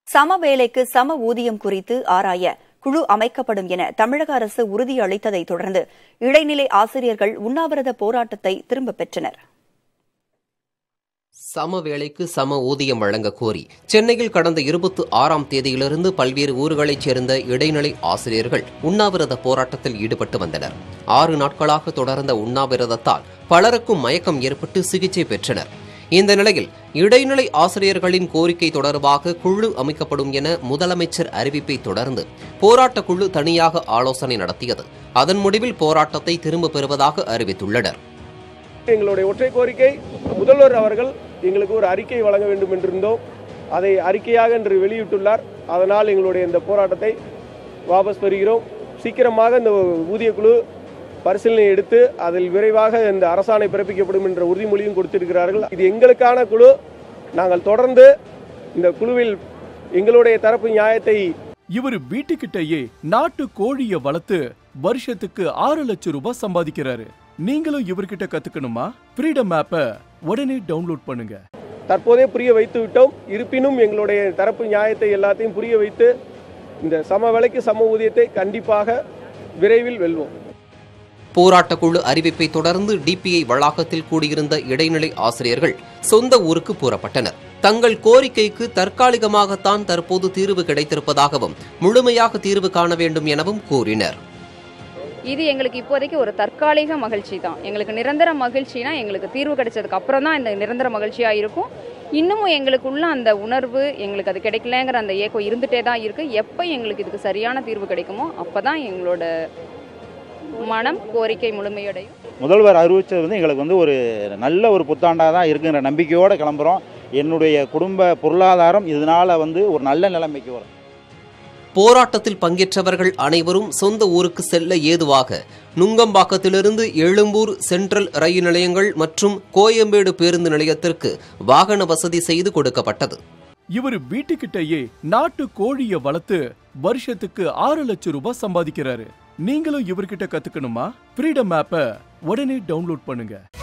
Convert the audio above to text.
சம வேலைக்கு சம ஊதியம் குறித்து ஆராய குழு அமைக்கப்படும் என தமிழக அரசு உறுதியளித்ததை தொடர்ந்து இடைநிலை ஆசிரியர்கள் உண்ணாவிரத போராட்டத்தை திரும்பப் பெற்றனர் சம வேலைக்கு சம ஊதியம் வழங்க கோரி சென்னையில் கடந்த இருபத்தி ஆறாம் தேதியிலிருந்து பல்வேறு ஊர்களைச் சேர்ந்த இடைநிலை ஆசிரியர்கள் உண்ணாவிரத போராட்டத்தில் ஈடுபட்டு வந்தனர் ஆறு நாட்களாக தொடர்ந்த உண்ணாவிரதத்தால் பலருக்கும் மயக்கம் ஏற்பட்டு சிகிச்சை பெற்றனர் இந்த நிலையில் இடைநிலை ஆசிரியர்களின் கோரிக்கை தொடர்பாக குழு அமைக்கப்படும் என முதலமைச்சர் அறிவிப்பை தொடர்ந்து போராட்ட குழு தனியாக ஆலோசனை நடத்தியது அதன் முடிவில் போராட்டத்தை திரும்பப் பெறுவதாக அறிவித்துள்ளனர் எங்களுடைய ஒற்றை கோரிக்கை முதல்வர் அவர்கள் எங்களுக்கு ஒரு அறிக்கை வழங்க வேண்டும் என்றிருந்தோம் அதை அறிக்கையாக இன்று வெளியிட்டுள்ளார் அதனால் எங்களுடைய இந்த போராட்டத்தை வாபஸ் பெறுகிறோம் சீக்கிரமாக இந்த ஊதிய குழு பரிசீலனை எடுத்து அதில் விரைவாக இந்த அரசாணை பிறப்பிக்கப்படும் என்ற உறுதிமொழியும் கொடுத்திருக்கிறார்கள் இது எங்களுக்கான குழு நாங்கள் தொடர்ந்து இந்த குழுவில் எங்களுடைய தரப்பு நியாயத்தை இவர் வீட்டுக்கிட்டயே நாட்டு கோழிய வளர்த்து வருஷத்துக்கு ஆறு லட்சம் ரூபாய் சம்பாதிக்கிறாரு நீங்களும் இவர்கிட்ட கத்துக்கணுமா ஃப்ரீடம் ஆப்பை உடனே டவுன்லோட் பண்ணுங்க தற்போதே புரிய வைத்து விட்டோம் இருப்பினும் எங்களுடைய தரப்பு நியாயத்தை எல்லாத்தையும் புரிய வைத்து இந்த சம விலைக்கு சம ஊதியத்தை கண்டிப்பாக விரைவில் வெல்வோம் போராட்ட குழு அறிவிப்பை தொடர்ந்து டிபிஐ வளாகத்தில் கூடியிருந்த இடைநிலை ஆசிரியர்கள் சொந்த ஊருக்கு கூறப்பட்டனர் தங்கள் கோரிக்கைக்கு தற்காலிகமாகத்தான் தற்போது தீர்வு கிடைத்திருப்பதாகவும் முழுமையாக தீர்வு காண வேண்டும் எனவும் கூறினர் இது எங்களுக்கு இப்போதைக்கு ஒரு தற்காலிக மகிழ்ச்சி தான் எங்களுக்கு நிரந்தர மகிழ்ச்சினா எங்களுக்கு தீர்வு கிடைச்சதுக்கு அப்புறம் தான் இந்த நிரந்தர மகிழ்ச்சியா இருக்கும் இன்னமும் எங்களுக்குள்ள அந்த உணர்வு எங்களுக்கு அது கிடைக்கலங்கிற அந்த ஏக்கம் இருந்துட்டே தான் இருக்கு எப்போ எங்களுக்கு இதுக்கு சரியான தீர்வு கிடைக்குமோ அப்பதான் எங்களோட மனம் கோரிக்கை முழுமையடையும் முதல்வர் அறிவிச்சது வந்து எங்களுக்கு வந்து ஒரு நல்ல ஒரு புத்தாண்டாக தான் இருக்குங்கிற நம்பிக்கையோடு கிளம்புறோம் என்னுடைய குடும்ப பொருளாதாரம் இதனால் வந்து ஒரு நல்ல நிலைமைக்கு வரும் போராட்டத்தில் பங்கேற்றவர்கள் அனைவரும் சொந்த ஊருக்கு செல்ல ஏதுவாக நுங்கம்பாக்கத்திலிருந்து எழும்பூர் சென்ட்ரல் ரயில் நிலையங்கள் மற்றும் கோயம்பேடு பேருந்து நிலையத்திற்கு வாகன வசதி செய்து கொடுக்கப்பட்டது இவர் வீட்டுக்கிட்டயே நாட்டு கோழிய வளர்த்து வருஷத்துக்கு ஆறு லட்சம் ரூபாய் சம்பாதிக்கிறாரு நீங்களும் இவர்கிட்ட கத்துக்கணுமா ஃப்ரீடம் ஆப்பை உடனே டவுன்லோட் பண்ணுங்க